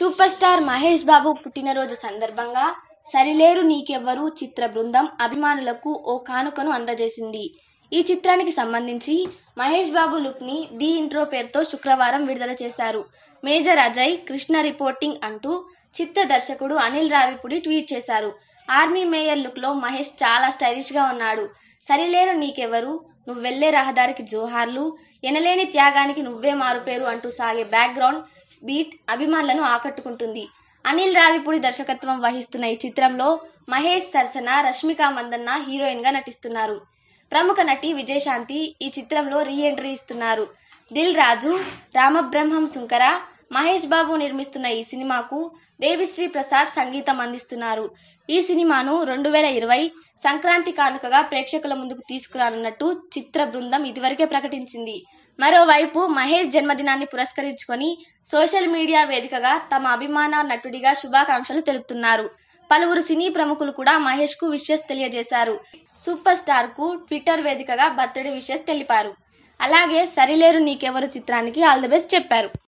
super star Mahesh బాబు పుట్టినరోజు సందర్భంగా సరిలేరు నీకెవ్వరు చిత్ర బృందం అభిమానులకు ఓ కానుకను అందజేసింది ఈ చిత్రానికి సంబంధించి మహేష్ బాబు లుక్ ని ది ఇంట్రో పేరుతో శుక్రవారం విడుదల చేశారు మేజర్ అజయ్ కృష్ణ రిపోర్టింగ్ అంటూ చిత్ర దర్శకుడు అనిల్ రావిపుడి ట్వీట్ చేశారు ఆర్మీ మేయర్ లుక్ లో మహేష్ చాలా స్టైలిష్ గా ఉన్నాడు సరిలేరు నీకెవరు నువ్వు వెళ్లే రహదారికి జోహార్లు ఎనలేని త్యాగానికి నువ్వే మారుపేరు అంటూ సాగే బ్యాక్గ్రౌండ్ బీట్ అభిమానులను ఆకట్టుకుంటుంది అనిల్ రావిపూడి దర్శకత్వం వహిస్తున్న ఈ చిత్రంలో మహేష్ సరసన రష్మిక మందన్న హీరోయిన్ గా నటిస్తున్నారు ప్రముఖ నటి విజయశాంతి ఈ చిత్రంలో రీ ఎంట్రీ ఇస్తున్నారు దిల్ రాజు రామబ్రహ్మం సుంకర మహేష్ బాబు నిర్మిస్తున్న ఈ సినిమాకు దేవిశ్రీ ప్రసాద్ సంగీతం అందిస్తున్నారు ఈ సినిమాను రెండు వేల ఇరవై సంక్రాంతి కానుకగా ప్రేక్షకుల ముందుకు తీసుకురానున్నట్టు చిత్ర బృందం ఇదివరకే ప్రకటించింది మరోవైపు మహేష్ జన్మదినాన్ని పురస్కరించుకొని సోషల్ మీడియా వేదికగా తమ అభిమాన నటుడిగా శుభాకాంక్షలు తెలుపుతున్నారు పలువురు సినీ ప్రముఖులు కూడా మహేష్ కు విషెస్ తెలియజేశారు సూపర్ స్టార్ కు ట్విట్టర్ వేదికగా బర్త్డే విషెస్ తెలిపారు అలాగే సరిలేరు నీకెవరు చిత్రానికి ఆల్ ది బెస్ట్ చెప్పారు